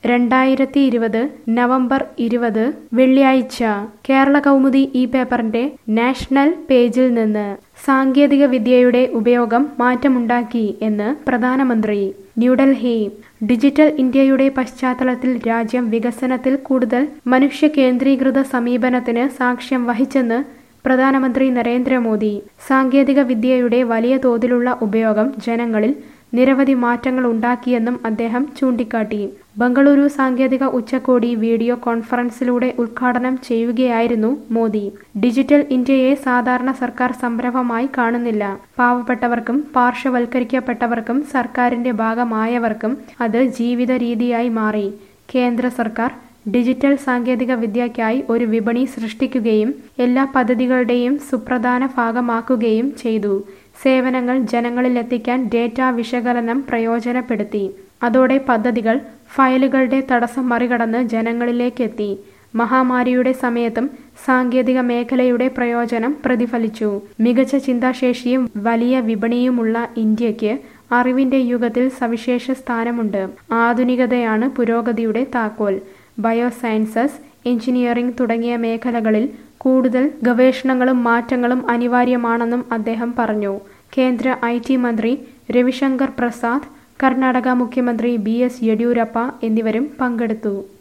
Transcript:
രണ്ടായിരത്തി ഇരുപത് നവംബർ ഇരുപത് വെള്ളിയാഴ്ച കേരള കൗമുദി ഈ പേപ്പറിന്റെ നാഷണൽ പേജിൽ നിന്ന് സാങ്കേതിക വിദ്യയുടെ ഉപയോഗം മാറ്റമുണ്ടാക്കി എന്ന് പ്രധാനമന്ത്രി ന്യൂഡൽഹി ഡിജിറ്റൽ ഇന്ത്യയുടെ പശ്ചാത്തലത്തിൽ രാജ്യം വികസനത്തിൽ കൂടുതൽ മനുഷ്യ കേന്ദ്രീകൃത സമീപനത്തിന് സാക്ഷ്യം വഹിച്ചെന്ന് പ്രധാനമന്ത്രി നരേന്ദ്രമോദി സാങ്കേതിക വിദ്യയുടെ വലിയ തോതിലുള്ള ഉപയോഗം ജനങ്ങളിൽ നിരവധി മാറ്റങ്ങൾ ഉണ്ടാക്കിയെന്നും അദ്ദേഹം ചൂണ്ടിക്കാട്ടി ബംഗളൂരു സാങ്കേതിക ഉച്ചകോടി വീഡിയോ കോൺഫറൻസിലൂടെ ഉദ്ഘാടനം ചെയ്യുകയായിരുന്നു മോദി ഡിജിറ്റൽ ഇന്ത്യയെ സാധാരണ സർക്കാർ സംരംഭമായി കാണുന്നില്ല പാവപ്പെട്ടവർക്കും പാർശ്വവൽക്കരിക്കപ്പെട്ടവർക്കും സർക്കാരിന്റെ ഭാഗമായവർക്കും അത് ജീവിത രീതിയായി മാറി കേന്ദ്ര സർക്കാർ ഡിജിറ്റൽ സാങ്കേതിക വിദ്യയ്ക്കായി ഒരു വിപണി സൃഷ്ടിക്കുകയും എല്ലാ പദ്ധതികളുടെയും സുപ്രധാന ഭാഗമാക്കുകയും ചെയ്തു സേവനങ്ങൾ ജനങ്ങളിലെത്തിക്കാൻ ഡേറ്റ വിശകലനം പ്രയോജനപ്പെടുത്തി അതോടെ പദ്ധതികൾ ഫയലുകളുടെ തടസ്സം മറികടന്ന് ജനങ്ങളിലേക്കെത്തി മഹാമാരിയുടെ സമയത്തും സാങ്കേതിക മേഖലയുടെ പ്രയോജനം പ്രതിഫലിച്ചു മികച്ച ചിന്താശേഷിയും വലിയ വിപണിയുമുള്ള ഇന്ത്യക്ക് അറിവിന്റെ യുഗത്തിൽ സവിശേഷ സ്ഥാനമുണ്ട് ആധുനികതയാണ് പുരോഗതിയുടെ താക്കോൽ ബയോസയൻസസ് എഞ്ചിനീയറിംഗ് തുടങ്ങിയ മേഖലകളിൽ കൂടുതൽ ഗവേഷണങ്ങളും മാറ്റങ്ങളും അനിവാര്യമാണെന്നും അദ്ദേഹം പറഞ്ഞു കേന്ദ്ര ഐ ടി മന്ത്രി രവിശങ്കർ പ്രസാദ് കർണാടക മുഖ്യമന്ത്രി ബി എസ് യെഡ്യൂരപ്പ എന്നിവരും പങ്കെടുത്തു